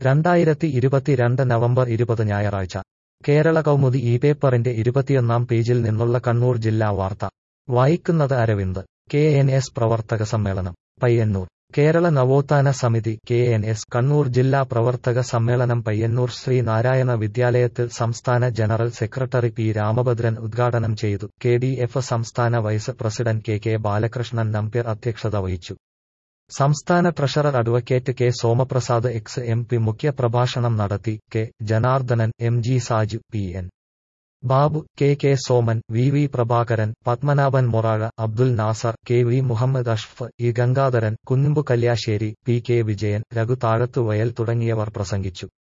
രണ്ടായിരത്തി ഇരുപത്തിരണ്ട് നവംബർ ഇരുപത് ഞായറാഴ്ച കേരള കൗമുദി ഈ പേപ്പറിന്റെ ഇരുപത്തിയൊന്നാം പേജിൽ നിന്നുള്ള കണ്ണൂർ ജില്ലാ വാർത്ത വായിക്കുന്നത് അരവിന്ദ് കെ എൻ എസ് പ്രവർത്തക സമ്മേളനം പയ്യന്നൂർ കേരള നവോത്ഥാന സമിതി കെ എൻ എസ് കണ്ണൂർ ജില്ലാ പ്രവർത്തക സമ്മേളനം പയ്യന്നൂർ ശ്രീ നാരായണ വിദ്യാലയത്തിൽ സംസ്ഥാന ജനറൽ സെക്രട്ടറി പി രാമഭദ്രൻ ഉദ്ഘാടനം ചെയ്തു കെ ഡി എഫ് സംസ്ഥാന vice president K K Balakrishnan Nambiar അധ്യക്ഷത വഹിച്ചു സംസ്ഥാന treasurer advocate K Somaprasad ex M P മുഖ്യപ്രഭാഷണം നടത്തി K Janardhanan M G Saju P N Babu K K Soman V V Prabhakaran Padmanabhan Morazha Abdul Nasar K V Muhammad Ashraf E Gangadharan Kunnumbu Kalliasseri P K Vijayan Raghu Thazhathuvayal തുടങ്ങിയവർ പ്രസംഗിച്ചു